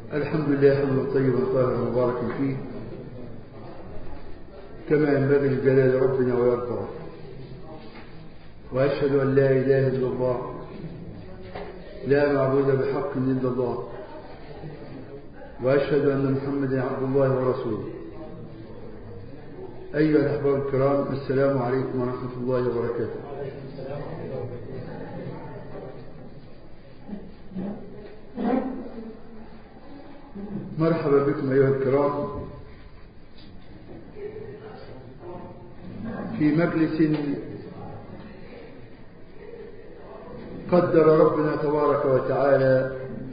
الحمد لله حمدا طيبا طاهرا مباركا فيه كما ينبغي لجلال ربنا ويرضى وأشهد أن لا إله إلا الله لا معبود بحق إلا الله وأشهد أن محمدا عبد الله ورسوله أيها الأحباب الكرام السلام عليكم ورحمة الله وبركاته مرحبا بكم أيها الكرام في مجلس قدر ربنا تبارك وتعالى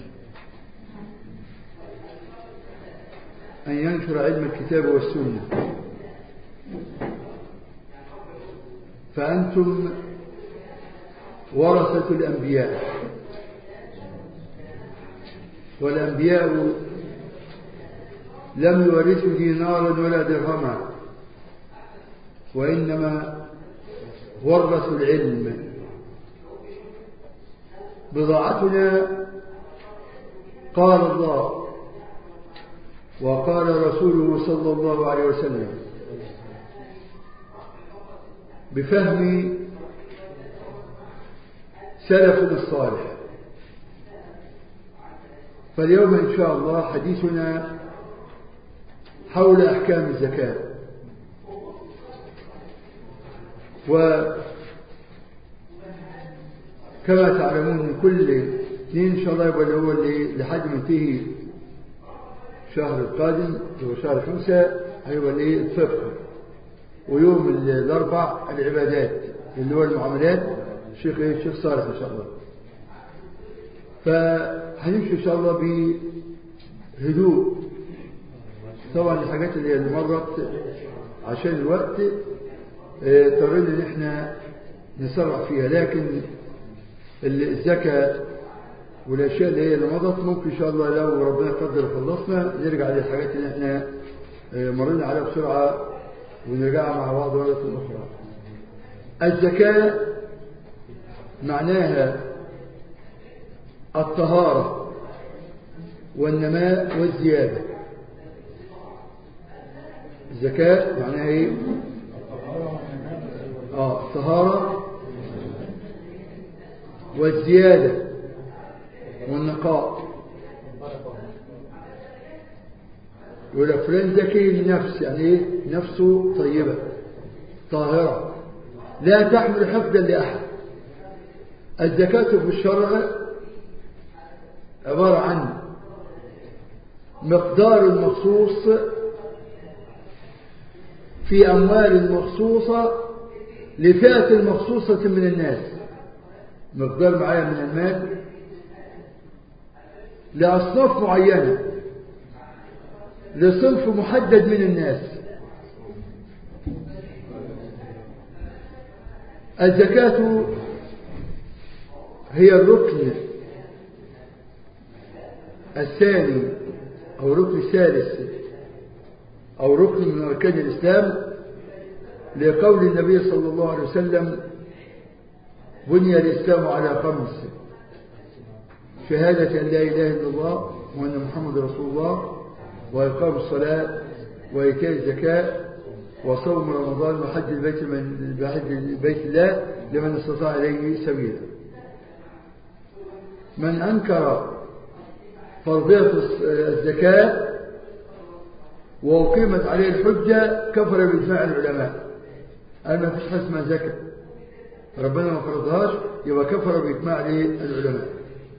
أن ينشر علم الكتاب والسنة فأنتم ورثة الأنبياء والأنبياء لم يورثوا دينارا ولا درهما وإنما ورثوا العلم بضاعتنا قال الله وقال رسوله صلى الله عليه وسلم بفهم سلفنا الصالح فاليوم إن شاء الله حديثنا حول أحكام الزكاة وكما تعلمون كل اثنين إن شاء الله يبقى هو اللي لحد ما ينتهي الشهر القادم هو شهر خمسة هيبقى الايه الفقه ويوم الأربع العبادات اللي هو المعاملات الشيخ ايه الشيخ صالح إن شاء الله فهنمشي إن شاء الله بهدوء طبعا الحاجات اللي اللي مرت عشان الوقت اضطرينا ان احنا نسرع فيها لكن الزكاة والاشياء اللي هي اللي مضت ممكن ان شاء الله لو ربنا قدر خلصنا نرجع للحاجات اللي احنا مرينا عليها بسرعة ونرجعها مع بعض مرة أخرى الزكاة معناها الطهارة والنماء والزيادة الزكاة معناها ايه اه الطهارة والزيادة والنقاء يقول لك فلان ذكي النفس يعني ايه نفسه طيبة طاهرة لا تحمل حقدا لأحد الزكاة في الشرع عبارة عن مقدار مخصوص في أموال مخصوصة لفئة مخصوصة من الناس مقدار معين من المال لأصناف معينة لصنف محدد من الناس الزكاة هي الركن الثاني أو الركن الثالث أو ركن من أركان الإسلام لقول النبي صلى الله عليه وسلم بني الإسلام على خمس شهادة أن لا إله إلا الله وأن محمد رسول الله وإقام الصلاة وإيتاء الزكاة وصوم رمضان وحج البيت من بحج بيت الله لمن استطاع إليه سبيلا من أنكر فرضية الزكاة وأقيمت عليه الحجة كفر بإجماع العلماء قال ما فيش حاجة اسمها زكاة ربنا ما فرضهاش يبقى كفر بإجماع العلماء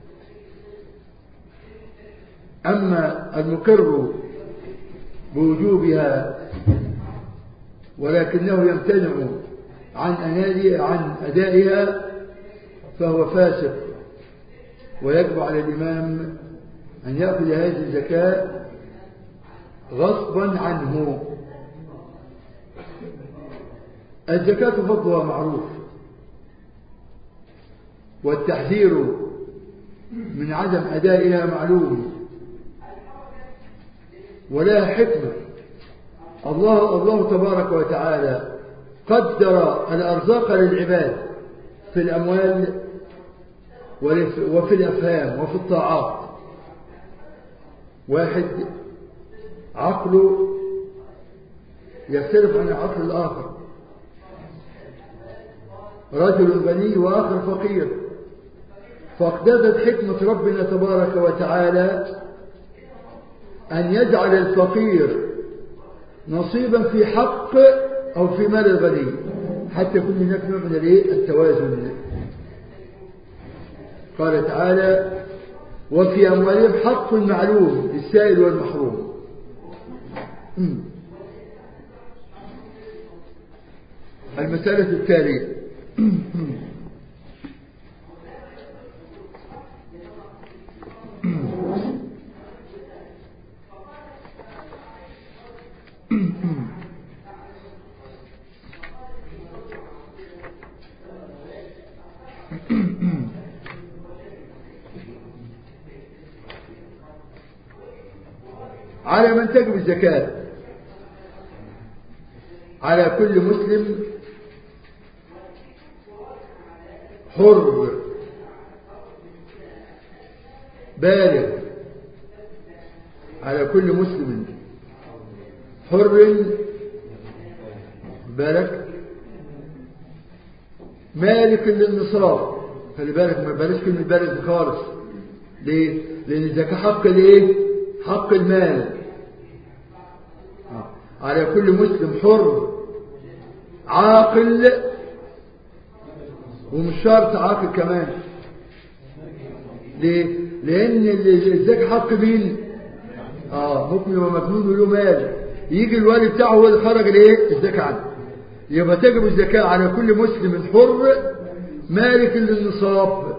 أما المقر بوجوبها ولكنه يمتنع عن عن أدائها فهو فاسق ويجب على الإمام أن يأخذ هذه الزكاة غصبا عنه الزكاة فضلها معروف والتحذير من عدم أدائها معلوم ولها حكمة الله الله تبارك وتعالى قدر الأرزاق للعباد في الأموال وفي الأفهام وفي الطاعات واحد عقله يختلف عن العقل الآخر رجل غني وآخر فقير فاقتضت حكمة ربنا تبارك وتعالى أن يجعل الفقير نصيبا في حق أو في مال الغني حتى يكون هناك نوع من التوازن قال تعالى وفي أموالهم حق معلوم للسائل والمحروم المسألة التالية على من تجب الزكاة على كل مسلم حر بالغ على كل مسلم حر بالك مالك للنصاب خلي بالك ما بلاش كلمة بالغ خالص ليه؟ لأن الزكاة حق الايه؟ حق المال على كل مسلم حر عاقل ومش شرط عاقل كمان ليه؟ لأن الزكاة حق مين؟ اه ممكن يبقى مجنون وله مال يجي الوالد بتاعه هو اللي خرج الايه؟ الزكاة عنه يبقى تجب الزكاة على كل مسلم حر مالك للنصاب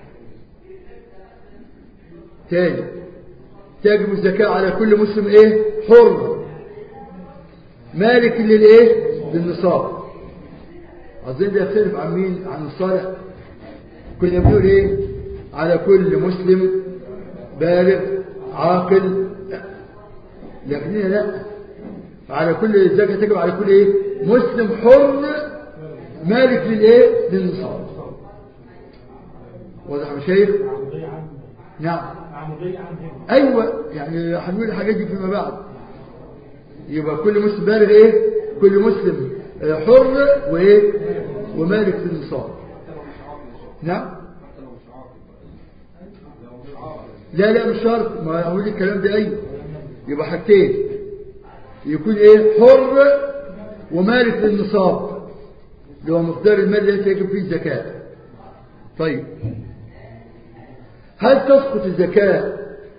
تاني تجب الزكاة على كل مسلم ايه حر مالك للايه للنصاب اظن ده يختلف عن مين عن الصالح كنا بنقول ايه على كل مسلم بالغ عاقل لكن لا على كل الزكاة تجب على كل ايه مسلم حر مالك للايه للنصاب واضح يا شيخ نعم ايوه يعني هنقول الحاجات دي فيما بعد يبقى كل مسلم بالغ ايه كل مسلم حر وايه ومالك للنصاب نعم لا لا مش شرط ما اقول الكلام ده ايوه يبقى حاجتين يكون ايه حر ومالك للنصاب اللي هو مقدار المال الذي يجب فيه الزكاه طيب هل تسقط الزكاه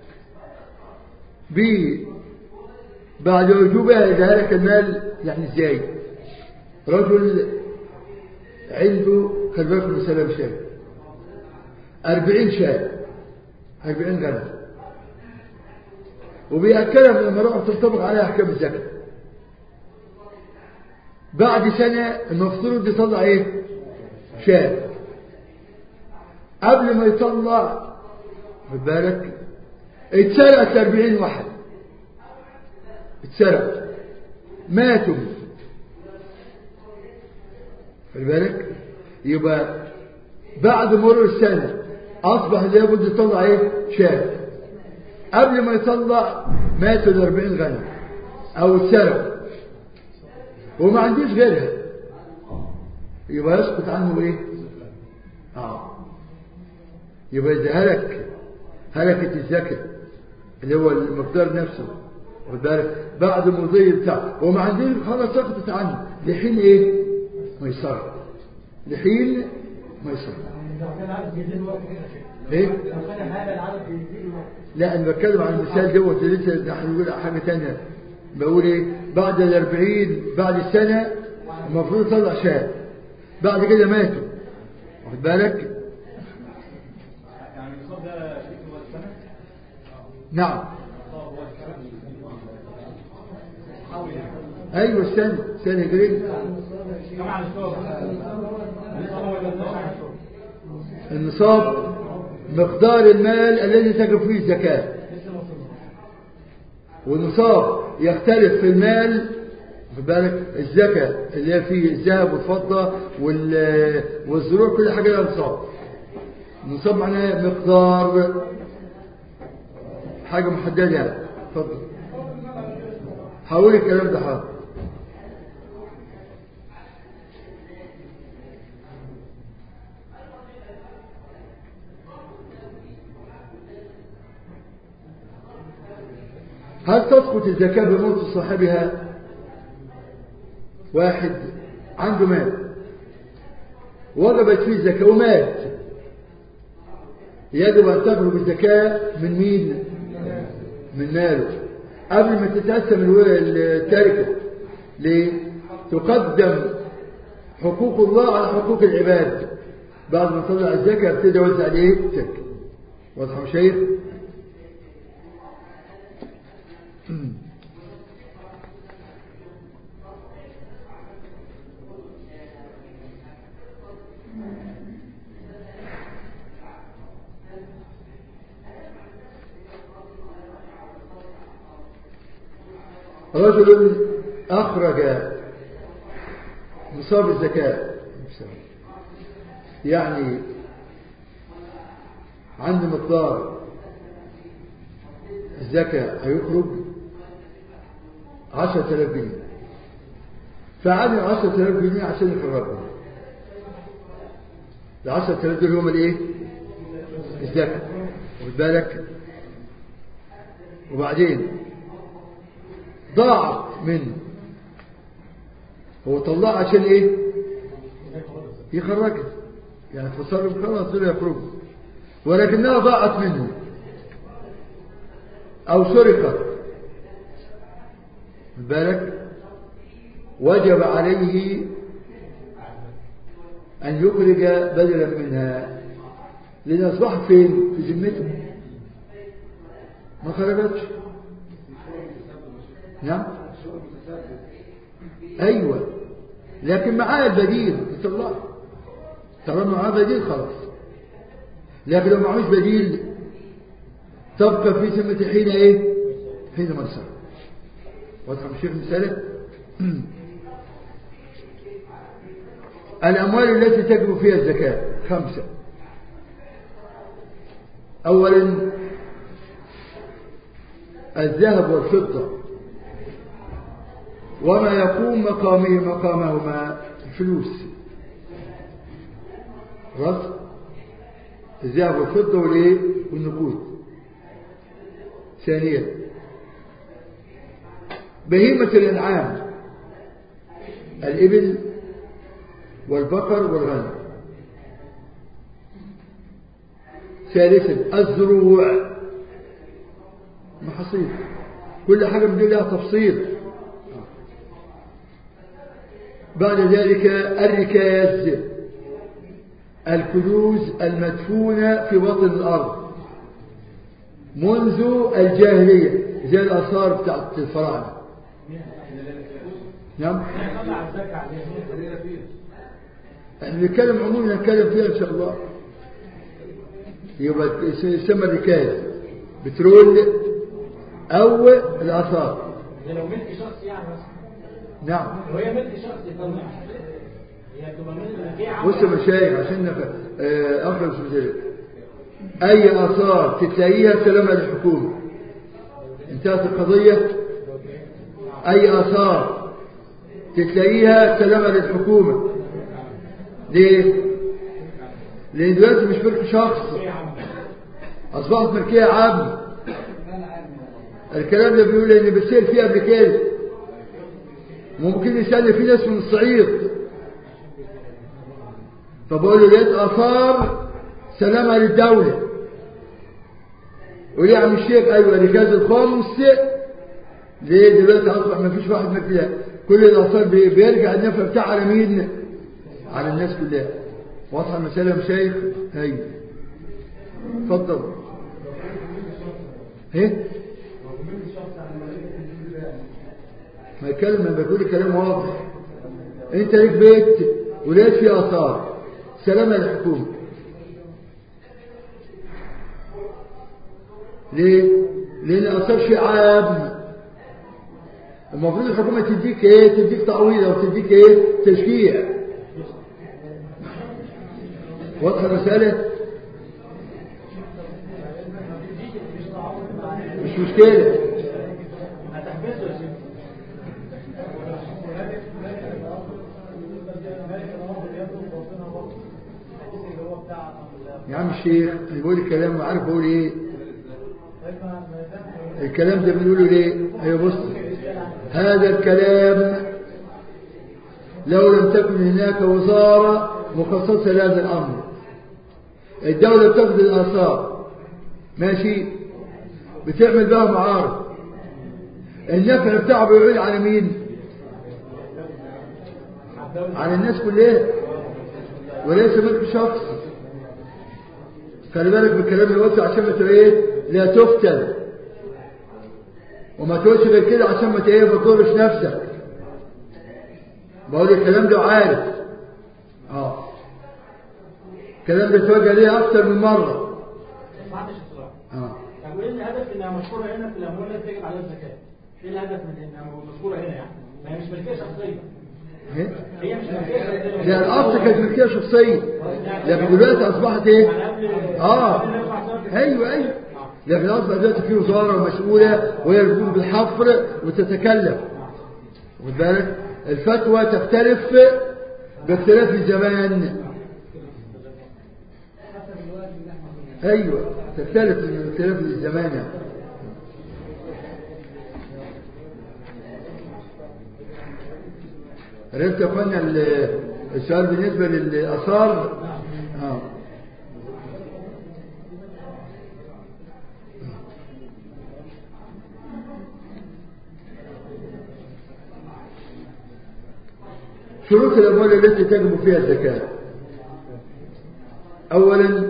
ب بعد وجوبها إذا هلك المال يعني ازاي رجل عنده خلي بالكم من سلام شاي أربعين شاي أربعين غنم وبيأكلها من المراعي تنطبق عليها أحكام الزكاة بعد سنة المفترض يطلع ايه شاي قبل ما يطلع خد بالك اتسرقت 40 واحد اتسرق ماتوا خلي بالك يبقى بعد مرور السنة أصبح لابد يطلع إيه شاة قبل ما يطلع ماتوا الأربعين غنم أو اتسرق وما عنديش غيرها يبقى يسقط عنه إيه آه يبقى إذا هلك هلكت الزكاة اللي هو المقدار نفسه واخد بالك بعد مضي بتاع وما عنديش خلاص سقطت عنه لحين ايه ميسرة لحين ميسرة ايه لا انا بتكلم عن المثال دوت لسه احنا بنقول حاجه ثانيه بقول ايه بعد الأربعين بعد السنه المفروض يطلع شاب بعد كده ماتوا واخد بالك نعم ايوه السنه سنه هجريه النصاب مقدار المال الذي تجب فيه الزكاة والنصاب يختلف في المال بالك الزكاة اللي هي فيه الذهب والفضة والزروع كل حاجة لها نصاب النصاب معناه مقدار حاجة محددة اتفضل هقول الكلام ده حاضر هل تسقط الزكاة بموت صاحبها واحد عنده مال وجبت فيه الزكاة ومات يجب أن تخرج الزكاة من مين من ماله قبل ما تتقسم التركة ليه تقدم حقوق الله على حقوق العباد بعد ما تطلع الزكاة ابتدى يوزع عليه الزكاة واضح يا شيخ رجل أخرج نصاب الزكاة يعني عند مقدار الزكاة هيخرج عشرة آلاف جنيه فعدم عشرة آلاف جنيه عشان يخرجهم العشرة آلاف دول هم الايه الزكاة واخد بالك وبعدين ضاعت منه هو طلعها عشان ايه يخرجها يعني فصار خلاص دول يخرجوا ولكنها ضاعت منه او سرقت بالك وجب عليه ان يخرج بدلا منها لان اصبح فين في ذمته ما خرجتش نعم ايوه لكن معاه البديل يطلع طالما معاه بديل خلاص لكن لو معهوش بديل تبقى في ذمة حين ايه حين مرسل واضح الشيخ مثاله الأموال التي تجب فيها الزكاة خمسة أولا الذهب والفضة وما يقوم مقامه مقامهما الفلوس خلاص الذهب والفضة والايه والنقود ثانيا بهيمة الأنعام الإبل والبقر والغنم ثالثا الزروع محاصيل كل حاجة من دي لها تفصيل بعد ذلك الركاز الكنوز المدفونة في بطن الأرض منذ الجاهلية زي الآثار بتاعت الفراعنة نعم احنا بنتكلم عموما نتكلم فيها ان شاء الله يبقى يسمى الركاز بترول او الاثار لو ملك شخصي يعني مثلا نعم لو هي ملك شخصي طبعا هي تبقى ملك بيع بص يا مشايخ عشان نف... آه، اخرج في اي اثار تلاقيها سلامه للحكومه انتهت القضيه اي اثار تلاقيها سلامه للحكومه ليه لان دلوقتي مش ملك شخص اصبحت ملكيه عامه الكلام ده بيقول ان بتصير فيه قبل كده ممكن يسأل في ناس من الصعيد فبقول له لقيت اثار سلامة للدولة وليه يا عم الشيخ ايوه ركاز الخمس ليه دلوقتي اصبح ما فيش واحد مكلها كل الاثار بي- بيرجع النفع بتاعها على مين على الناس كلها واضحه المساله يا مشايخ ايوه اتفضل ايه ما يتكلم ما بيقول كلام واضح انت ليك بيت ولقيت فيه اثار سلامة للحكومة ليه؟ لأن أثار شيء عام المفروض الحكومة تديك ايه؟ تديك تعويض أو تديك ايه؟ تشجيع واضحة المسألة؟ مش مشكلة يا عم الشيخ انا بقول الكلام وعارف بقول ايه الكلام ده بنقوله ليه ايوه بص هذا الكلام لو لم تكن هناك وزارة مخصصة لهذا الأمر الدولة بتاخد الآثار ماشي بتعمل بها معارض النفع بتاعه بيعود على مين على الناس كلها وليس ملك شخص خلي بالك بالكلام الواسع عشان ما ايه لا تفتن وما تقولش غير كده عشان ما ايه ما تضرش نفسك بقول الكلام ده عارف اه الكلام ده اتوجه ليه اكتر من مره ما عندش اصرار اه طب وايه الهدف انها مشهوره هنا في الاموال التي تجب عليها الزكاه؟ ايه الهدف من انها مشهوره هنا يعني؟ ما هي مش ملكيه شخصيه إيه؟ هي مش ملكيه شخصيه لا الاصل كانت ملكيه شخصيه لكن دلوقتي اصبحت ايه على قبل اه قبل النبي صلى الله عليه وسلم. ايوه ايوه لكن اصبح دلوقتي في وزاره مسؤوله وهي اللي بتقوم بالحفر وتتكلم واخد بالك الفتوى تختلف باختلاف الزمان ايوه تختلف باختلاف الزمان يعني. عرفت يا اخوانا ال- السؤال بالنسبه للاثار اه شروط الأموال التي تجب فيها الزكاة أولا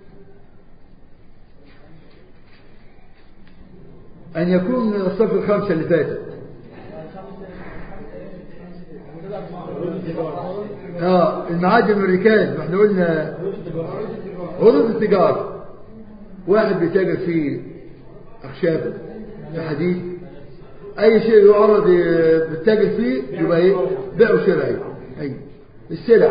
أن يكون من الصف الخمسة اللي فاتت اه المعادن والركاز احنا قلنا عروض التجارة واحد بيتاجر في أخشاب في حديد أي شيء يعرض بالتاجر فيه يبقى إيه بيع وشراء أيوة. أيوة. السلع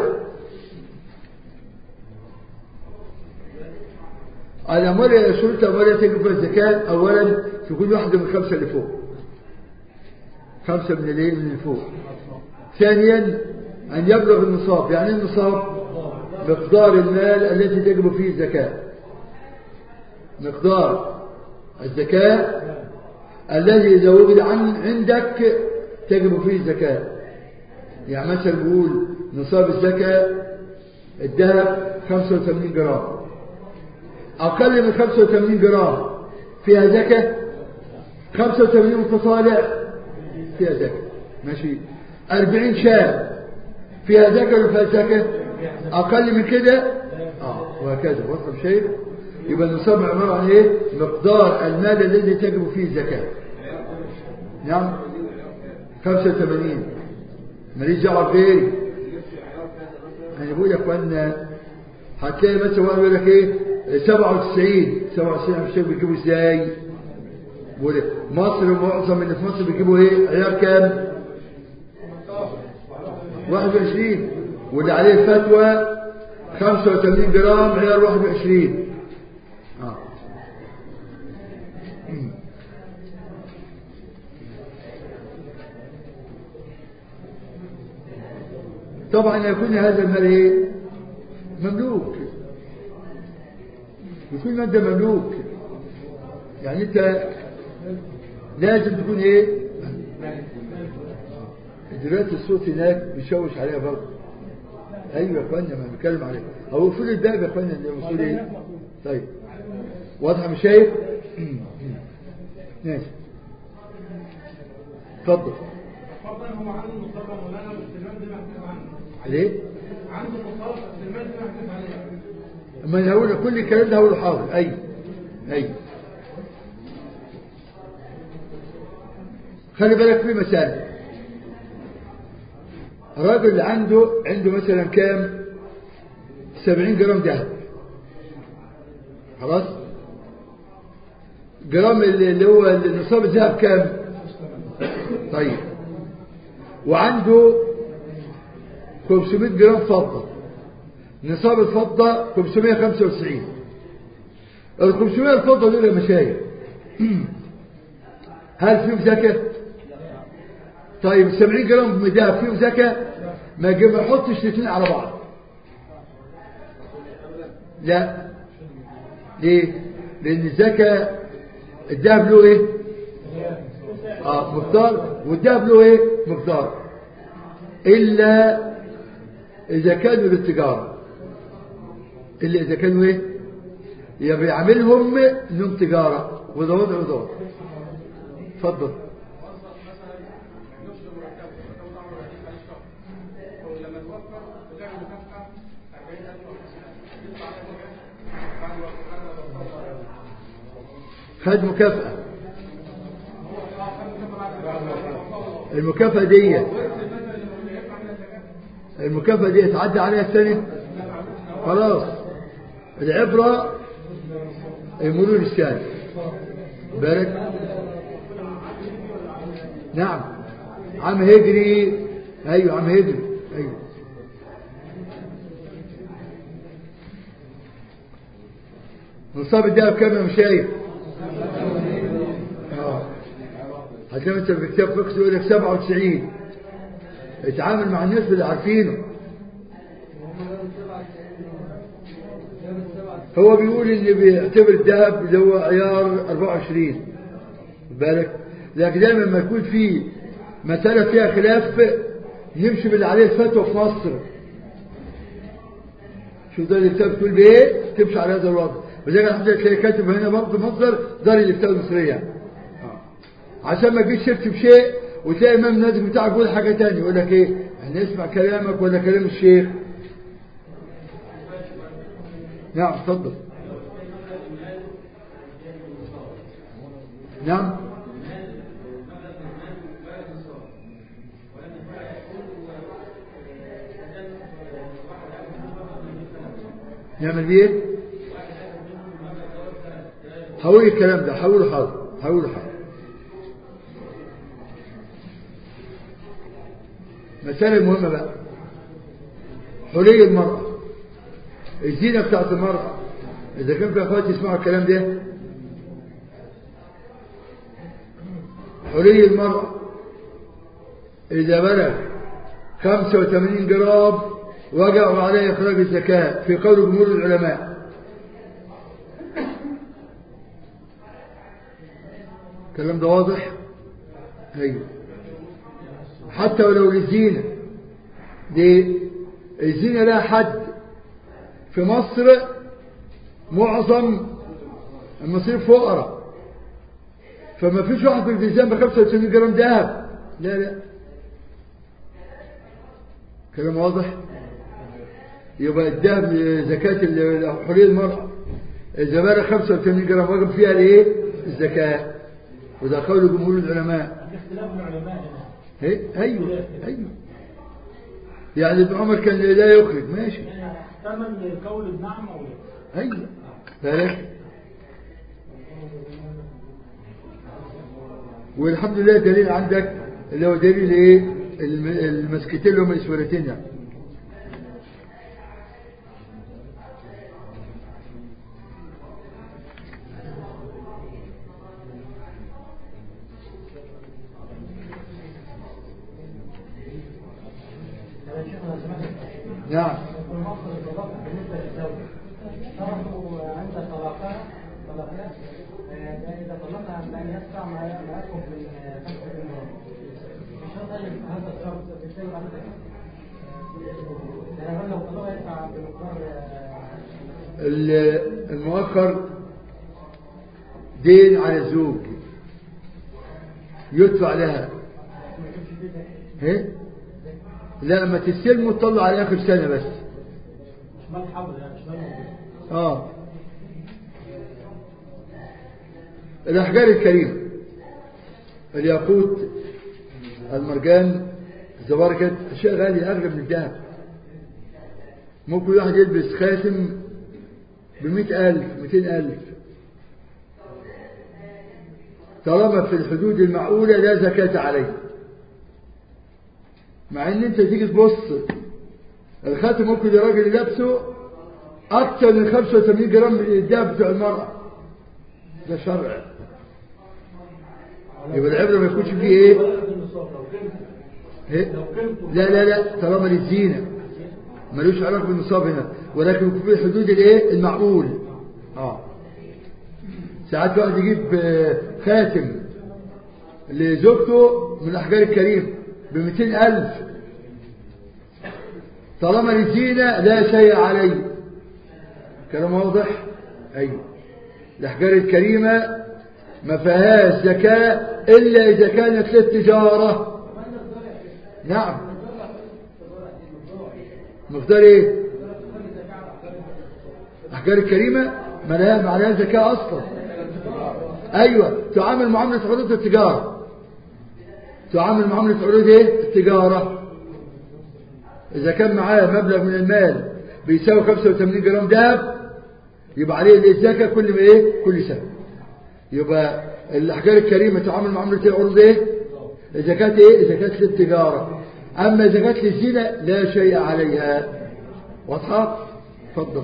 الأموال شروط الأموال تجب فيها الزكاة أولا تكون واحدة من الخمسة اللي فوق خمسة من الايه من اللي فوق ثانيا أن يبلغ النصاب يعني إيه النصاب مقدار المال التي تجب فيه الزكاة مقدار الزكاة الذي إذا وجد عن عندك تجب فيه الزكاة يعني مثلا بقول نصاب الزكاة الذهب 85 جرام أقل من 85 جرام فيها زكاة 85 متصالع فيها زكاة ماشي 40 شاة فيها زكاة ولا فيها زكاة أقل من كده آه وهكذا وصل شيء يبقى النصاب عبارة عن إيه مقدار المال الذي تجب فيه الزكاة نعم 85 ماليش دعوه بغيري انا بقول يا اخوانا هتلاقي مثلا واحد يقول لك ايه 97 97 مش عارف بيجيبوا ازاي بقول مصر معظم اللي في مصر بيجيبوا ايه عيار كام 21 واللي عليه الفتوى 85 جرام عيار 21 اه طبعا يكون هذا المال ايه مملوك يكون مادة مملوك يعني انت لازم تكون ايه دلوقتي الصوت هناك بيشوش عليها برضه ايوه يا اخوانا ما بنتكلم عليه هو فين الباب يا اخوانا اللي مسؤول ايه طيب واضحه مش شايف ماشي اتفضل فرضا هو عنده مصاب مولانا والاستلمان دي محسوب عنه ليه عنده مصاب الاستلمان دي محسوب عليه اما انا هقول كل الكلام ده هقوله حاضر اي اي خلي بالك في مسائل الراجل عنده عنده مثلا كام 70 جرام ذهب خلاص جرام اللي هو النصاب الذهب كام طيب وعنده 500 جرام فضة نصاب الفضة 595 ال 500 الفضة دول يا مشايخ هل فيهم زكاة؟ طيب 70 جرام من ده فيهم زكاة؟ ما ما نحطش الاثنين على بعض لا ليه لان الزكاه الذهب له ايه اه مقدار والذهب له ايه مقدار الا اذا كانوا للتجاره الا اذا كانوا ايه يا بيعملهم انهم تجاره وده وضع وده وضع اتفضل خد مكافأة المكافأة دي المكافأة دي تعدى عليها السنة خلاص العبرة مرور السنة بارك نعم عم هجري ايوه عم هجري ايوه نصاب الدهب كام يا مشايخ اه هتلاقي انت في كتاب فقه يقول لك 97 اتعامل مع الناس اللي عارفينه هو بيقول اللي بيعتبر الذهب اللي هو عيار 24 بالك لكن دايما لما يكون في مسألة فيها خلاف يمشي باللي عليه الفتوى في مصر شوف ده الكتاب تقول بايه تمشي على هذا الوضع وزي الحمد لله تلاقي كاتب هنا برضه مصدر دار الافتاء المصريه عشان ما تجيش شرط بشيء وتلاقي امام النادي بتاعك يقول حاجه ثانيه يقول لك ايه احنا نسمع كلامك ولا كلام الشيخ نعم اتفضل نعم نعمل بيه ايه حول الكلام ده حول حاضر حول حاضر مسألة مهمة بقى حلي المرأة الزينة بتاعت المرأة إذا كان في أخواتي يسمعوا الكلام ده حلي المرأة إذا بلغ 85 جرام وجعوا عليه إخراج الزكاة في قول جمهور العلماء الكلام ده واضح أيوه حتى ولو للزينة دي الزينة لها حد في مصر معظم المصير فقراء فما فيش واحد في الالتزام ب 95 جرام ذهب لا لا كلام واضح يبقى الذهب زكاة حلي المرأة إذا بلغ 85 جرام واجب فيها الايه؟ الزكاة وده قول جمهور العلماء اختلاف العلماء هنا ايه ايوه ايوه يعني ابن عمر كان لا يخرج ماشي يعني احتمل قول بنعم او لا ايوه بالك والحمد لله دليل عندك اللي هو دليل ايه الم- المسكتين اللي هم الاسورتين يعني يا شيخ انا سمعت نعم في مصر الطلاق بالنسبه للزوجه شرطوا عند طلاقها طلاقها آه، اذا طلقها ان يدفع ما ما يكون من آه، خمسه مليون بشرط ان هذا الشرط بالتالي بعد يعني هل لو طلقها يدفع بمقدار آه، ال- المؤخر دين على الزوج يدفع لها ما يجيبش فيه ده ايه لا لما تستلمه تطلع على اخر سنه بس مش مال حول يعني مش مال موجود اه الأحجار الكريمة الياقوت المرجان الزبرجد أشياء غالية أغلى من الذهب ممكن واحد يلبس خاتم بمئة ألف مئتين ألف طالما في الحدود المعقولة لا زكاة عليه مع ان انت تيجي تبص الخاتم ممكن الراجل لابسه اكتر من 85 جرام من الذهب بتاع المرأة ده شرع يبقى العبرة ما يكونش فيه ايه إيه؟ لا لا لا طالما للزينة ملوش علاقة بالنصاب هنا ولكن يكون في حدود الايه المعقول اه ساعات واحد يجيب آه، خاتم لزوجته من الأحجار الكريم بمئتين ألف طالما للزينة لا شيء عليه كلام واضح أيوه الأحجار الكريمة ما فيهاش زكاة إلا إذا كانت للتجارة نعم مقدار إيه الأحجار الكريمة ما لها معناها زكاة أصلا أيوة تعامل معاملة عروض التجارة تعامل معاملة عروض إيه التجارة إذا كان معاه مبلغ من المال بيساوي 85 جرام ذهب يبقى عليه الزكاة كل ما إيه كل سنة يبقى الأحجار الكريمة تعامل معاملة العروض إيه زكاة إيه زكاة للتجارة أما زكاة للزينة لا شيء عليها واضحة اتفضل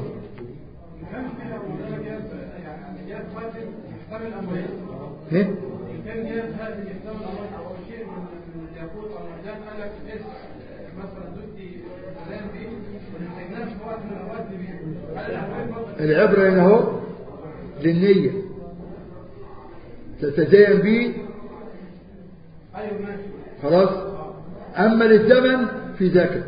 ايه كان جاب هذه الإسلام الأمر أو شيء من الياقوت أو المرجان قال لك اسم مثلا زوجتي فلان دي ما نحتاجناش في وقت من الأوقات دي هل الأموال برضه العبرة هنا اهو للنية تتزين به أيوه ماشي خلاص أما للزمن في زكاة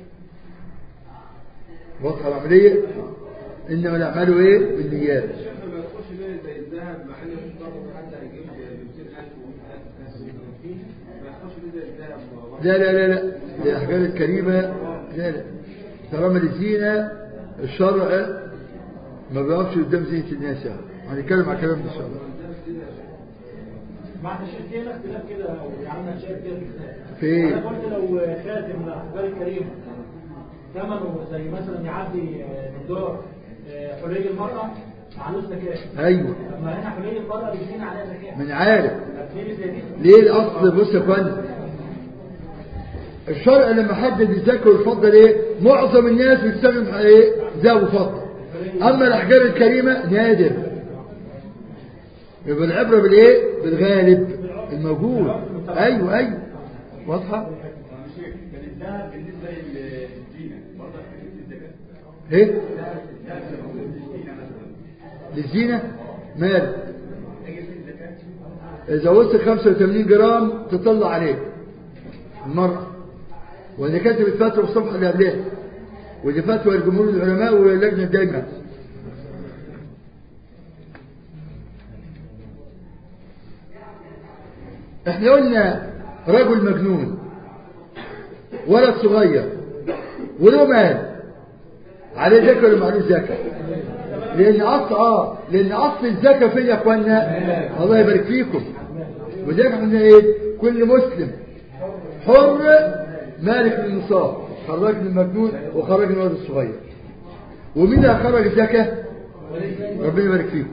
واضحة العملية إنما الأعمال إيه بالنيات الشيخ لما يخش ليه زي الذهب مع انه مش ضرب حتى هيجيب ب 200000 و100000 ما يخش ليه زي الذهب لا لا لا لا الأحجار الكريمة لا لا طالما للزينة الشرع ما بيقفش قدام زينة الناس يعني هنتكلم على كلام ده إن شاء الله معنى شيء فينا اختلاف كده او يعني شايف كده في الكتاب. في إيه؟ انا قلت لو خاتم من الاحجار الكريمه ثمنه زي مثلا يعدي من دور حلي المراه معلوش زكاه أيوه طب ما هنا حلي المراه بيدين عليها زكاه من عارف هتلاقي زي دي ليه الأصل بص يا فندم الشرع لما حدد الزكاة والفضة ايه معظم الناس بتستخدم ايه ذهب وفضة أما الأحجار الكريمة نادر يبقى العبرة بالإيه بالغالب الموجود أيوه أيوه واضحة كان الذهب بالنسبه للزينه برضه في الزكاه ايه الذهب للزينه مثلا للزينة مال تجي في الزكاه إذا وصل 85 جرام تطلع عليه المرأة وإذا كتبت فتوى الصفحة اللي قبلها ودي فتوى الجمهور العلماء واللجنة الدايمة احنا قلنا رجل مجنون ولد صغير وله مال عليه زكاة ولا معلوش زكاة لأن أصل آه لأن أصل الزكاة فين يا أخوانا الله يبارك فيكم وذلك احنا إيه كل مسلم حر مالك للنصاب خرجنا المجنون وخرجنا الولد الصغير ومين اللي خرج الزكاة ربنا يبارك فيكم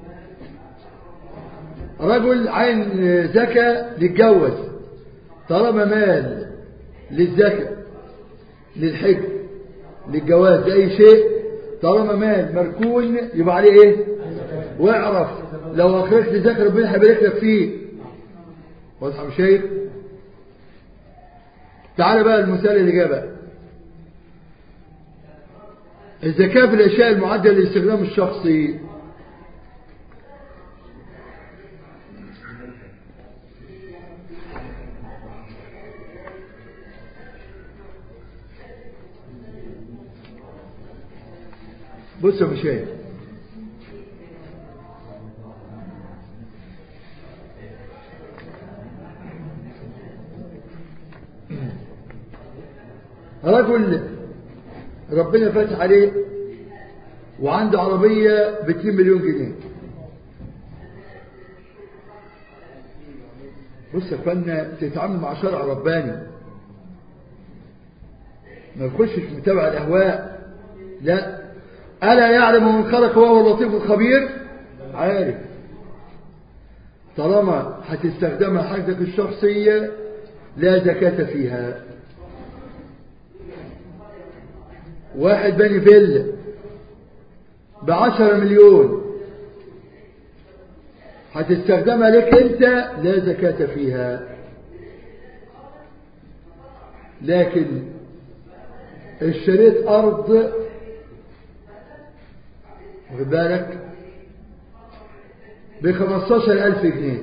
رجل عين زكاة للجوز طالما مال للزكاة للحج للجواز لأي شيء طالما مال مركون يبقى عليه ايه واعرف لو اخرجت زكاة ربنا هيبارك لك فيه واضح يا شيخ تعال بقى المثال اللي جاء بقى الزكاة في الأشياء المعدة للاستخدام الشخصي بص يا مشاهد رجل ربنا فاتح عليه وعنده عربية ب 2 مليون جنيه بص يا اخوانا تتعامل مع شرع رباني ما تخشش متابع الاهواء لا الا يعلم من خلق وهو اللطيف الخبير عارف طالما هتستخدمها حاجتك الشخصيه لا زكاه فيها واحد بني فيلا بعشرة مليون هتستخدمها لك انت لا زكاة فيها لكن اشتريت ارض واخد بالك ب 15000 جنيه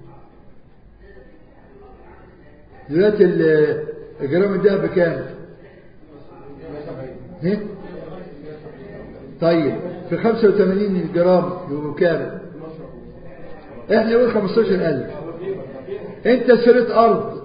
دلوقتي ال- الجرام الدهب بكام؟ ايه؟ طيب في 85 جرام يبقوا كام؟ احنا نقول 15000 انت اشتريت ارض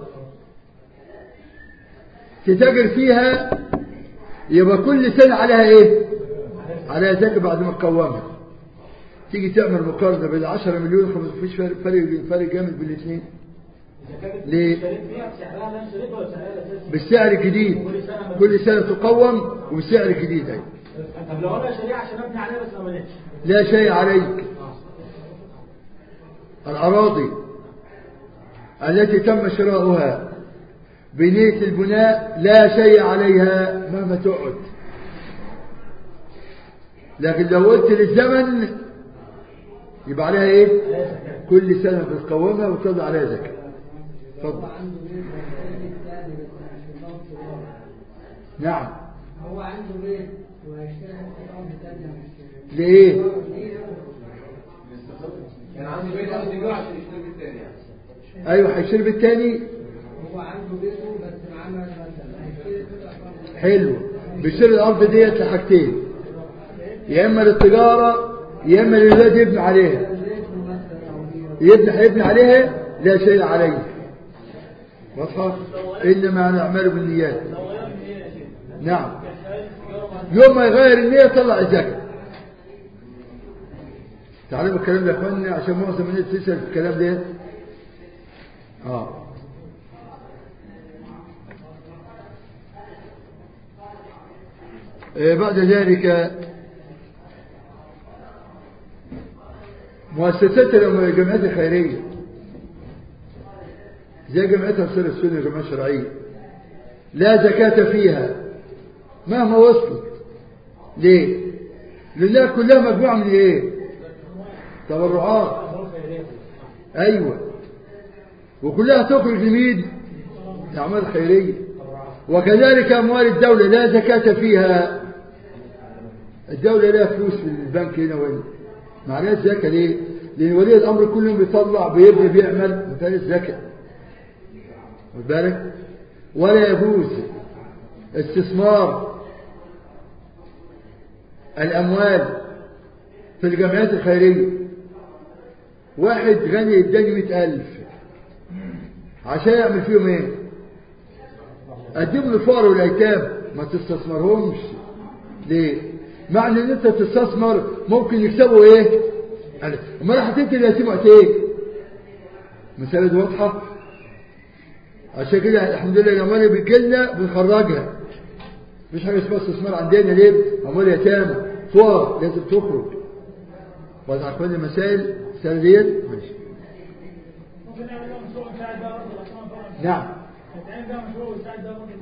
تتاجر فيها يبقى كل سنة عليها ايه عليها زكاة بعد ما تقومها تيجي تعمل مقارنة بين 10 مليون خمس مفيش فرق فرق فرق جامد بين الاثنين ليه؟ اشتريت فيها بسعرها اللي انا اشتريته ولا سعرها الاساسي؟ بالسعر الجديد كل سنة تقوم وبالسعر الجديد ايوه طب لو انا شاريها عشان ابني عليها بس ما بنيتش لا شيء عليك الأراضي التي تم شراؤها بنية البناء لا شيء عليها مهما تقعد لكن لو قلت للزمن يبقى عليها ايه كل سنة بتقومها وتطلع عليها زكاة اتفضل عنده بيت وهيشتري الثاني بس مش نظام صغار. نعم هو عنده بيت وهيشتري الأرض تانية مش لإيه ليه؟ كان عنده بيت عاوز يبيعه عشان يشتري بيت تاني يعني ايوه هيشتري بالتاني هو عنده بيته بس معاه مثلا هيشتري قطع أرض. حلو بيشتري الارض ديت لحاجتين يا اما للتجاره يا اما للولاد يبني عليها بيته مثلا أو دي يبني هيبني عليها لا شيء عليه واضحه انما نعمل بالنيات نعم يوم ما يغير النية يطلع الزكاة تعلموا الكلام ده يا اخوانا عشان معظم الناس تسأل في الكلام ده اه آه، بعد ذلك مؤسسات الجمعيات الخيرية زي جمعية أنصار السنة الجمعية الشرعية لا زكاة فيها مهما وصلت ليه؟ لأنها كلها مجموعة من إيه؟ تبرعات أيوة وكلها تخرج لمين؟ أعمال خيرية وكذلك أموال الدولة لا زكاة فيها الدولة لها فلوس في البنك هنا وهنا معناها الزكاة ليه؟ لأن ولي الأمر كل يوم بيطلع بيبني بيعمل ما فيهاش زكاة خد بالك ولا يجوز استثمار الأموال في الجمعيات الخيرية واحد غني اداني مئة ألف عشان يعمل فيهم ايه قدم للفقراء والايتام ما تستثمرهمش ليه معنى ان انت تستثمر ممكن يكسبوا ايه امال هتدي اليتيم وقت ايه مسألة دي واضحة عشان كده الحمد لله الاموال اللي بتجيلنا بنخرجها مفيش حاجه اسمها استثمار عندنا ليه اموال يتامى فقراء لازم تخرج وضع كل المسائل السنه ديت ماشي ممكن نعمل ده مشروع يساعد ده برضه الأطفال طبعا نعم يتعمل ده مشروع يساعد ده برضه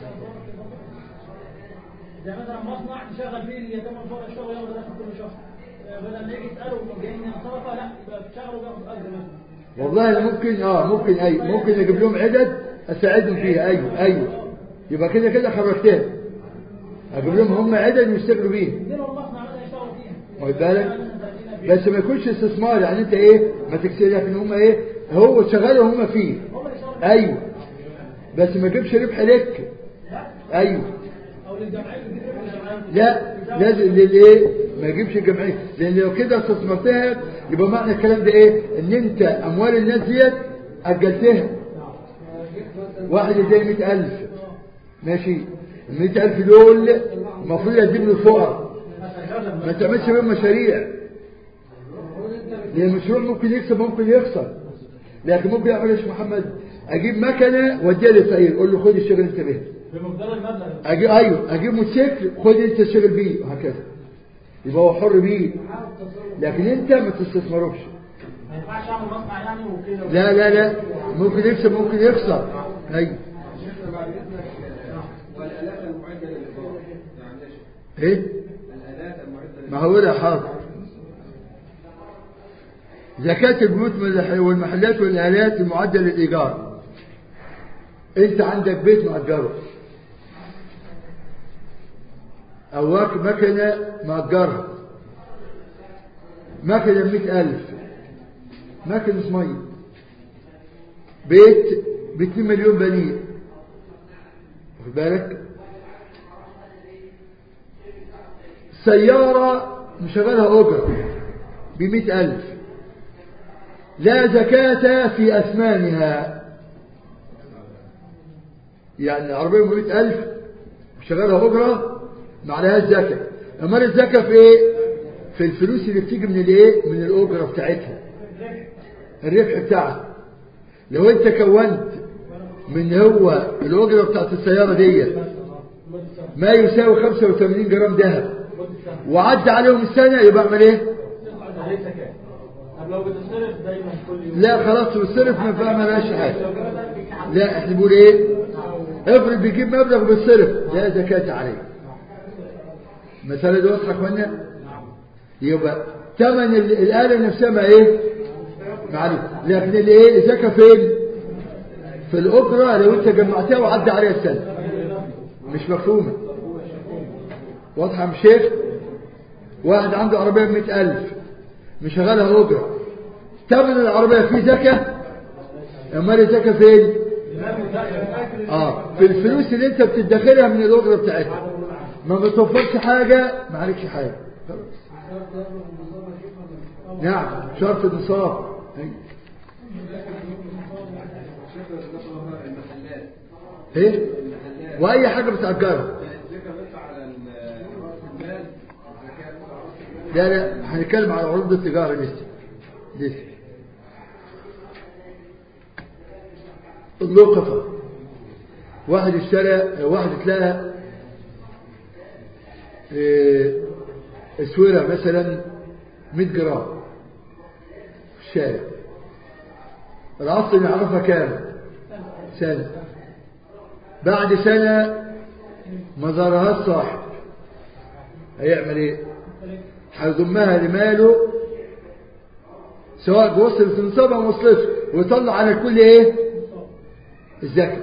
زي مثلا مصنع نشغل فيه اليتامى والفقراء يشتغلوا ياخدوا راتب كل شهر آه، بدل ما يجي يسألوا جايين من صرفة لا يبقى بتشتغلوا وياخد أجر مثلا والله ممكن اه ممكن اي ممكن اجيب لهم عدد اساعدهم فيها ايوه ايوه يبقى كده كده خرجتها اجيب لهم هم عدد يشتغلوا بيها اديلهم مصنع مثلا يشتغلوا فيها واخد بالك بس ما يكونش استثمار يعني انت ايه ما تكسر لكن هم ايه هو شغالوا هم فيه هم اللي يشتغلوا ايوه بس ما يجيبش ربح لك ايوه أو للجمعية تجيب ربح للجمعية لا لازم للايه ما يجيبش الجمعيه لان لو كده استثمرتها يبقى معنى الكلام ده ايه ان انت اموال الناس ديت اجلتها واحد اداني 100000 ماشي ال 100000 دول المفروض يقدم له الفقراء ما تعملش بيهم مشاريع لان المشروع ممكن يكسب ممكن يخسر لكن ممكن يعمل ايش محمد اجيب مكنه واديها للفقير اقول له خد اشتغل انت بيها بمقدار المبلغ أجي أيوه أجيب موتوسيكل خد أنت تشتغل بيه وهكذا يبقى هو حر بيه لكن أنت ما تستثمروش ما ينفعش أعمل مصنع يعني وكده لا لا لا ممكن يكسب ممكن يخسر أيوه شيخنا بعد اذنك والالات المعده للايجار يعني ايش إيه الالات المعده ما هو ده حاضر زكاة البيوت والمحلات والآلات المعدة للإيجار أنت عندك بيت مأجره أو واك- مكنة مأجرها مكنة بمئة ألف مكنس ميه بيت ب 2 مليون بنيه واخد بالك سيارة مشغلها أجرة بمئة ألف لا زكاة في أثمانها يعني العربية بمئة ألف مشغلها أجرة ما عليهاش زكاة أمال الزكاة في إيه؟ في الفلوس اللي بتيجي من الإيه؟ من الأجرة بتاعتها الربح بتاعها لو أنت كونت من هو الأجرة بتاعت السيارة دي ما يساوي 85 جرام ذهب وعدى عليهم السنة يبقى اعمل ايه عليه زكاة طب لو بتصرف دايما كل يوم لا خلاص والصرف ما بقى ملهاش حاجة لا احنا بنقول ايه افرض بيجيب مبلغ بالصرف لا زكاة عليه المسألة دي واضحة يا اخوانا يبقى ثمن ال- الآلة نفسها ما ايه معلوم لكن الايه الزكاة فين في الأجرة لو انت جمعتها وعدى عليها السنة مش مفهومة واضحة يا شيخ واحد عنده عربية بمئة ألف مشغلها أجرة ثمن العربية فيه زكاة أمال الزكاة فين اه في الفلوس اللي انت بتدخرها من الأجرة بتاعتها ما بتوفرش حاجة ما عليكش حاجة خلاص نعم شرط النصاب أيوة. المحلات ايه المحلات واي حاجة بتأجرها الزكاة بس على ال- رأس المال زكاة بس على رأس المال لا لا هنتكلم على عروض التجارة لسه لسه اللقطة واحد اشترى واحد اتلاقى اه، اسورة مثلا 100 جرام في الشارع العصر يعرفها كام سنة بعد سنة ما ظهرهاش صاحب هيعمل ايه هيضمها لماله سواء وصلت النصاب او ما وصلتش ويطلع على الكل ايه الزكاة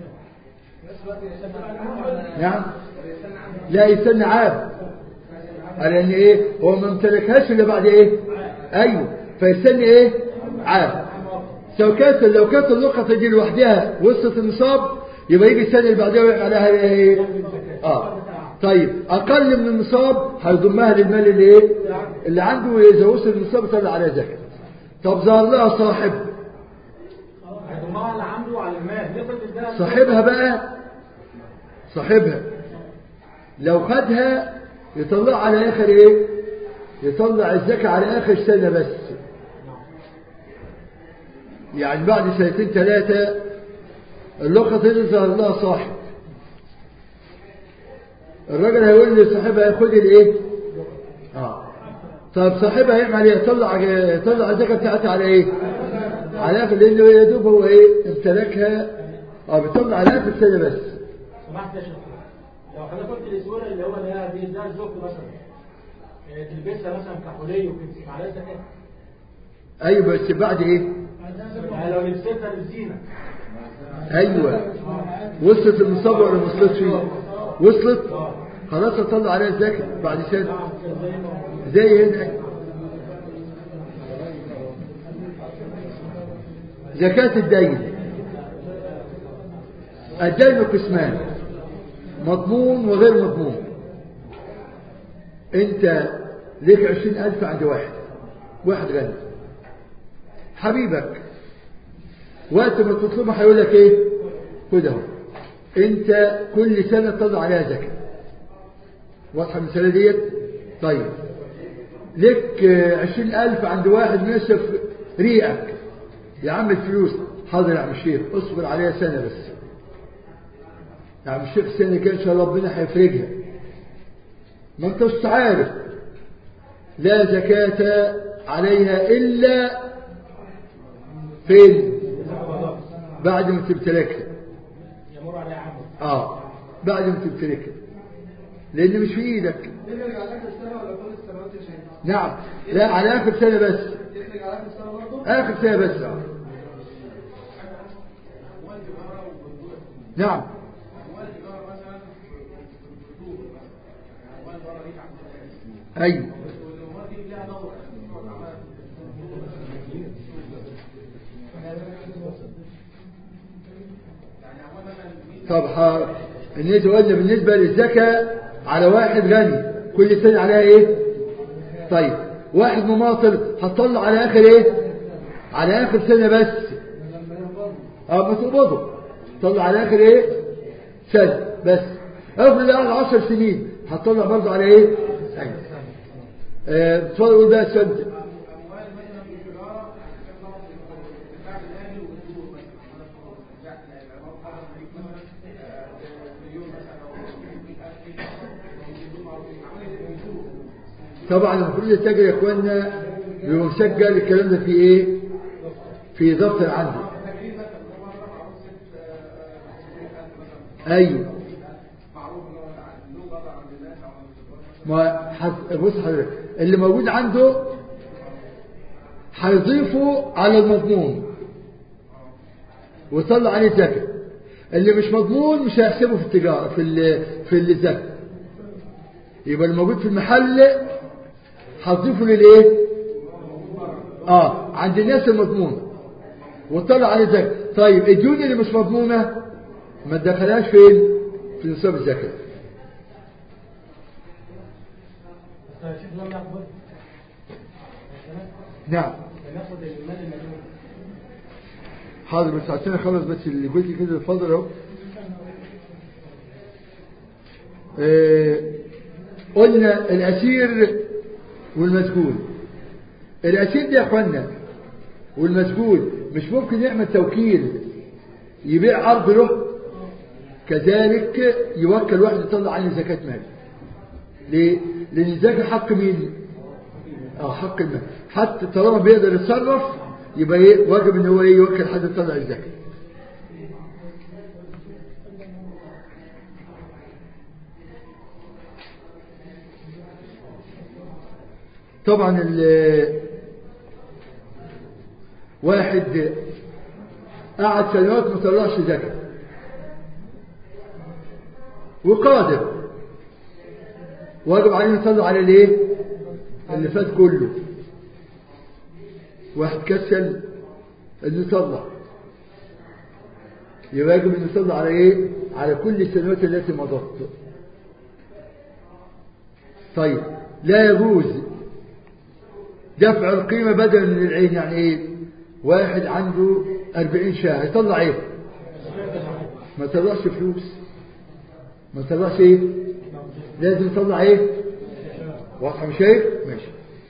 نعم لا يستنى عام على ان ايه هو ما امتلكهاش الا بعد ايه ايوه فيستنى ايه عام سواء كانت لو كانت اللقطة دي لوحدها وصلت النصاب يبقى يجي السنة اللي بعدها ويعمل عليها ايه اه طيب اقل من النصاب هيضمها للمال اللي ايه اللي عنده اذا وصل النصاب يطلع عليها زكاة طب ظهر لها صاحب هيضمها اللي عنده على المال نفرض ده صاحبها بقى صاحبها لو خدها يطلع على اخر ايه يطلع الزكاة على اخر سنة بس يعني بعد سنتين ثلاثة اللقطة دي ظهر لها صاحب الراجل هيقول لصاحبها خد الايه اه طب صاحبها هيعمل ايه يطلع يطلع الزكاة بتاعتها على ايه على اخر لانه يا دوب هو ايه امتلكها اه بيطلع على اخر سنة بس سمحت يا شيخ لو حضرتك قلت الاسوره اللي هو ده دي ده الزوج مثلا إيه، تلبسها مثلا كحوليه وكده عليها زكاه ايوه بس بعد ايه يعني لو لبستها للزينه ايوه وصلت النصاب ولا ما وصلتش وصلت خلاص اطلع عليها الزكاة بعد سنة زي هنا زكاة الدين الدين قسمان مضمون وغير مضمون انت ليك عشرين الف عند واحد واحد غني حبيبك وقت ما تطلبه هيقول لك ايه خد اهو انت كل سنة تضع عليها زكاة واضحة المسألة ديت طيب لك عشرين ألف عند واحد نشف ريقك يا عم الفلوس حاضر يا عم الشيخ اصبر عليها سنة بس يا عم الشيخ السنة كان إن شاء الله ربنا هيفرجها ما انت مش عارف لا زكاة عليها إلا فين بعد ما تمتلكها يمر عليها عام اه بعد ما تمتلكها لان مش في ايدك يخرج على اخر السنه ولا كل السنوات يا شيخ؟ نعم لا على اخر سنة بس يخرج على اخر السنه برضه؟ اخر سنة بس نعم ايوه طب ح- النسبة قلنا بالنسبة للزكاة على واحد غني كل سنة عليها ايه طيب واحد مماطل هتطلع على اخر ايه على اخر سنة بس اه بتقبضه طلع على اخر ايه سنة بس افرض قعد 10 سنين هتطلع برضه على ايه ايوه آه، اتفضل قول بقى السؤال ده. اموال مثلا في التجاره عشان نعرف الدفاع الاهلي والدور مثلا الدفاع العمارة قدر عليك مثلا آه، مليون مثلا او 100000 عمليه الدور طبعا المفروض التاجر يا اخوانا بيبقى مسجل الكلام ده في ايه في دفتر عنده تجريد مثلا ده مره معروف ست آه، 500000 مثلا ايوه معروف ان هو له قدر عند الناس او عند التجار ما حس- بص حضرتك اللي موجود عنده هيضيفه على المضمون ويطلع عليه زكاة اللي مش مضمون مش هيحسبه في التجارة في ال في الزكاة يبقى الموجود في المحل هتضيفه للايه اه عند الناس المضمون وطلع عليه زكاة طيب الديون اللي مش مضمونة ما تدخلهاش فين في نصاب الزكاه بس شوف لما ياخد نعم لما ياخد المال المليون حاضر بس عشان اخلص بس اللي قلت كده اتفضل اهو آه، قلنا الاسير والمسجون الاسير ده يا اخوانا والمسجون مش ممكن يعمل توكيل يبيع ارض له كذلك يوكل واحد يطلع عنه زكاة مال ليه؟ لأن الزكاة حق مين؟ اه حق المال حتى طالما بيقدر يتصرف يبقى ايه واجب ان هو ايه يوكل حد يطلع الزكاة طبعا ال واحد قعد سنوات ما طلعش زكاة وقادر واجب عليه يطلع على الايه اللي فات كله واحد كسل انه يطلع يبقى يجب انه يطلع على ايه على كل السنوات التي مضت طيب لا يجوز دفع القيمة بدلا من العين يعني ايه واحد عنده أربعين شاه يطلع ايه ما يطلعش فلوس ما يطلعش ايه لازم يطلع ايه واضحة مش شايف ماشي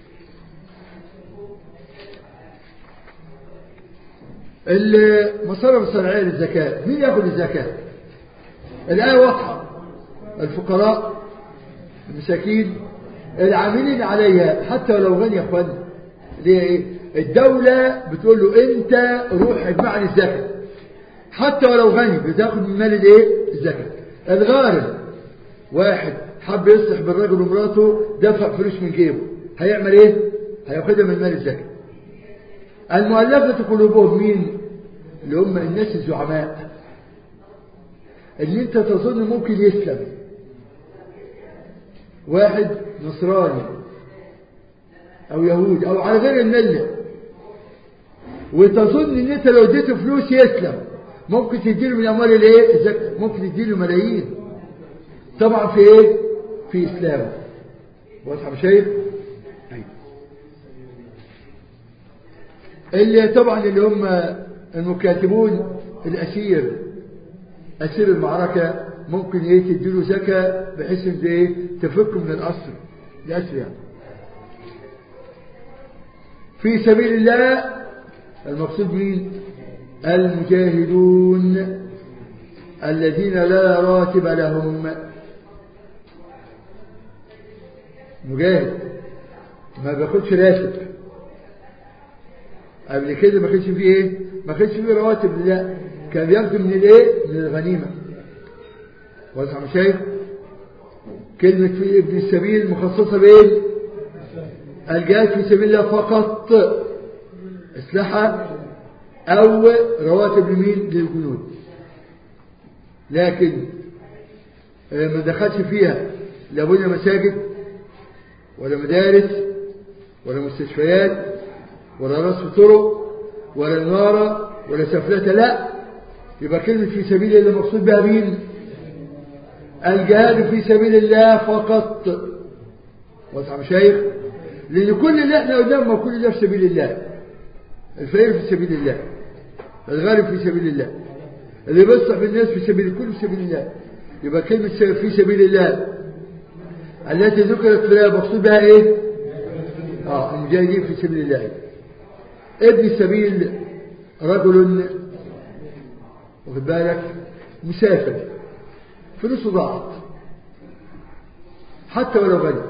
المصارف الصناعية للزكاة مين ياخذ الزكاة الآية واضحة الفقراء المساكين العاملين عليها حتى ولو غني يا اخوان ليه ايه الدولة بتقول له انت روح اجمع لي الزكاة حتى ولو غني بتاخد من مال الايه الزكاة الغارم واحد حب يصلح بالرجل ومراته دفع فلوس من جيبه هيعمل ايه هياخدها من مال الزكاة المؤلفة قلوبهم مين اللي هم الناس الزعماء اللي انت تظن ممكن يسلم واحد نصراني او يهودي او على غير المله وتظن ان انت لو اديته فلوس يسلم ممكن تديله من اموال الايه الزكاه ممكن تديله ملايين طبعا في ايه في اسلام واضحه مش شايف أيوة. اللي طبعا اللي هم المكاتبون الاسير اسير المعركه ممكن ايه تديله زكاه بحيث ان ايه تفك من الاسر الاسر يعني في سبيل الله المقصود مين المجاهدون الذين لا راتب لهم مجاهد ما بياخدش راتب قبل كده ما كانش فيه ايه ما كانش فيه رواتب لا كان بياخد من الايه من الغنيمه واضح مش شايف كلمة في ابن السبيل مخصصة بايه الجهاد في سبيل الله فقط اسلحة او رواتب لمين للجنود لكن ما دخلش فيها لا بنى مساجد ولا مدارس ولا مستشفيات ولا رصف طرق ولا نارة ولا سفلتة لا يبقى كلمة في سبيل الله مقصود بها مين الجهاد في سبيل الله فقط واضح يا مشايخ لأن كل اللي احنا قدامه كل ده في سبيل الله الفقير في سبيل الله الغارب في سبيل الله اللي بيصلح بالناس في سبيل الكل في سبيل الله يبقى كلمة في سبيل الله التي ذكرت في الآية مقصود بها ايه اه المجاهدين في سبيل الله ابن السبيل رجل واخد بالك مسافر فلوسه ضاعت حتى ولو غني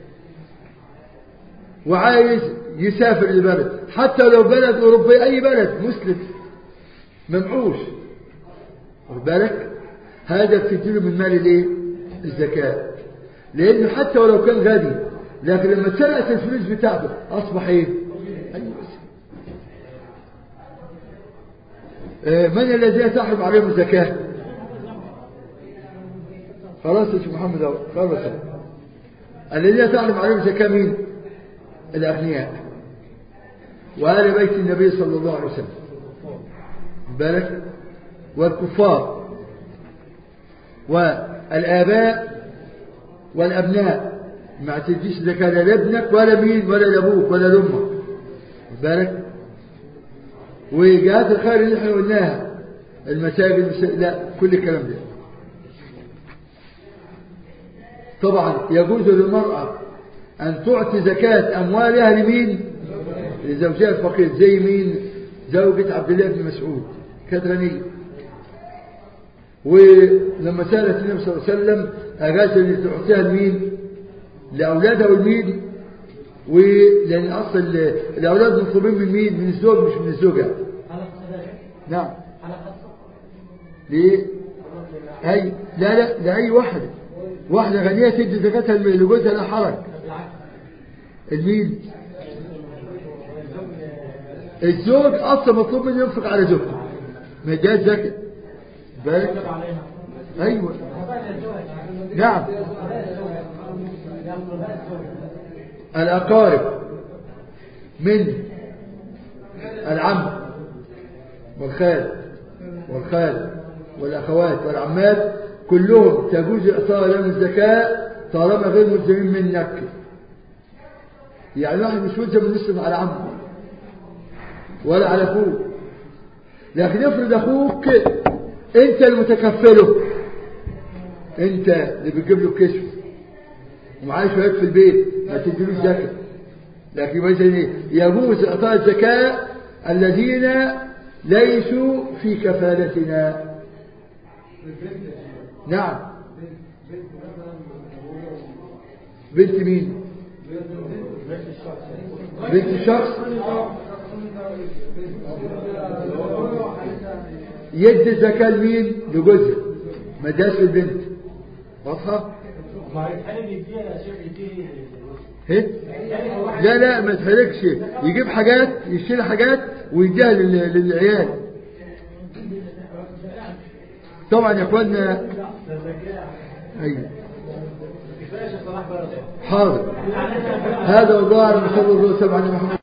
وعايز يسافر لبلد حتى لو بلد أوروبي أي بلد مسلم ممعوش واخد بالك هذا بتديله من مال الايه الزكاة لأنه حتى ولو كان غني لكن لما اتسرقت الفلوس بتاعته أصبح ايه أيوة آه، من الذين تحرم عليهم الزكاة خلاص يا شيخ محمد أهو خلاص الذين تحرم عليهم الزكاة مين الأغنياء وآل بيت النبي صلى الله عليه وسلم بالك والكفار والآباء والأبناء ما تديش زكاة لا لابنك ولا مين ولا لأبوك ولا لأمك بالك وجهات الخير اللي احنا قلناها المساجد المس... لا كل الكلام ده طبعا يجوز للمرأة أن تعطي زكاة أموالها لمين لزوجها الفقير زي مين زوجة عبد الله بن مسعود كانت غنية ولما سألت النبي صلى الله عليه وسلم أجاز أن تعطيها لمين لأولادها والمين ولأن أصل الأولاد مطلوبين من مين من الزوج مش من الزوجة على خاصة نعم على خاصة ليه أي لا لا لأي واحدة واحدة غنية تدي زكاتها لجوزها لا حرج بالعكس المين الزوج أصلا مطلوب منه ينفق على زوجته ما يديهاش زكاة بالك يجب عليها أيوة قضايا الزوج نعم قضايا الزوج يعني قضايا الزوج الأقارب من العم والخال والخال والأخوات والعمات كلهم تجوز إعطاء لهم الزكاة طالما غير ملزمين منك يعني واحد مش ملزم يصرف على عمه ولا على أخوه لكن افرض أخوك أنت المتكفله أنت اللي بتجيب له الكشف ومعاه شوية في البيت ما تديلوش زكاة لكن مثلا يجوز إعطاء الزكاة الذين ليسوا في كفالتنا نعم بنت مين بنت الشخص يدي الزكاة لمين لجوزها ما اداش للبنت واضحة ما يتحلم يديها يا شيخ يديه ايه لا لا ما تحركش يجيب حاجات يشيل حاجات ويديها لل- للعيال طبعا يا اخوانا ايوه حاضر هذا وضاع صلى الله عليه وسلم على محمد